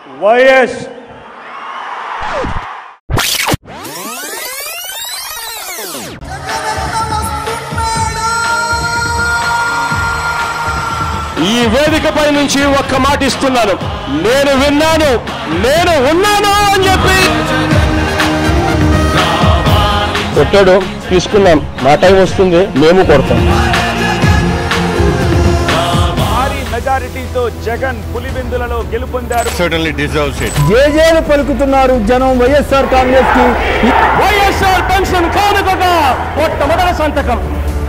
YS ఈ వేదికపై నుంచి ఒక్క మాట ఇస్తున్నాను నేను విన్నాను నేను ఉన్నాను అని చెప్పి కొట్టాడు తీసుకున్నాం మా టైం వస్తుంది మేము కొడతాం భారీ మెజారిటీతో జగన్ పులిబిందులలో గెలుపొందారు certainly deserves it. జేజేలు పలుకుతున్నారు జనం వైఎస్ఆర్ కాంగ్రెస్ కి వైఎస్ఆర్ పెన్షన్ కానుకగా మొట్టమొదటి సంతకం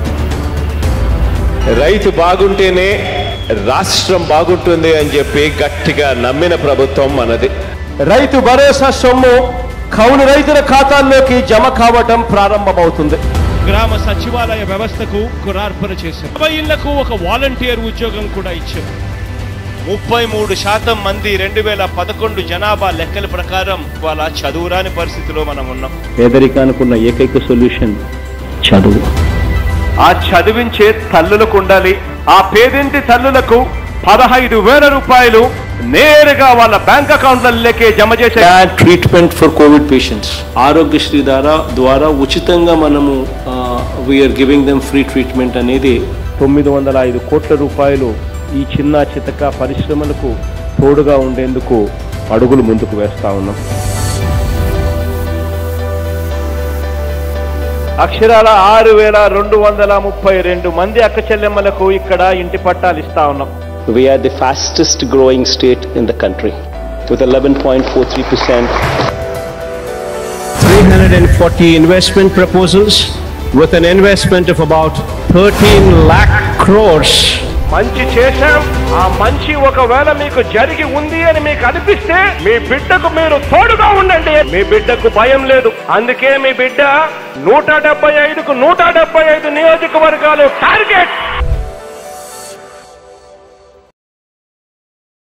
రైతు బాగుంటేనే రాష్ట్రం బాగుంటుంది అని చెప్పి గట్టిగా నమ్మిన ప్రభుత్వం మనది రైతు భరోసా సొమ్ము కౌలు రైతుల ఖాతాల్లోకి జమ కావటం ప్రారంభమవుతుంది గ్రామ సచివాలయ వ్యవస్థకు కురార్పణ చేశాం యాభై ఇళ్లకు ఒక వాలంటీర్ ఉద్యోగం కూడా ఇచ్చాం ముప్పై మూడు శాతం మంది రెండు వేల పదకొండు జనాభా లెక్కల ప్రకారం వాళ్ళ చదువురాని పరిస్థితిలో మనం ఉన్నాం పేదరికానికి ఉన్న ఏకైక సొల్యూషన్ చదువు ఆ చదివించే తల్లులకు ఉండాలి ఆ పేదింటి తల్లులకు పదహైదు వేల రూపాయలు నేరుగా వాళ్ళ బ్యాంక్ అకౌంట్లలోకే జమ చేసే treatment for covid patients Aarogyasri ద్వారా ద్వారా ఉచితంగా మనము we are giving them free treatment అనేది తొమ్మిది వందల ఐదు కోట్ల రూపాయలు ఈ చిన్న చితక పరిశ్రమలకు తోడుగా ఉండేందుకు అడుగులు ముందుకు వేస్తా ఉన్నాం అక్షరాల ఆరు వేల రెండు వందల ముప్పై రెండు మంది అక్క చెల్లెమ్మలకు ఇక్కడ ఇంటి పట్టాలు ఇస్తా ఉన్నాం we are the fastest growing state in the country with 11.43%. 340 investment proposals with an investment of about 13 lakh crores. మంచి చేశాం ఆ మంచి ఒకవేళ మీకు జరిగి ఉంది అని మీకు అనిపిస్తే మీ బిడ్డకు మీరు తోడుగా ఉండండి మీ బిడ్డకు భయం లేదు అందుకే మీ బిడ్డ నూట డెబ్బై ఐదుకు నూట డెబ్బై ఐదు నియోజకవర్గాలు టార్గెట్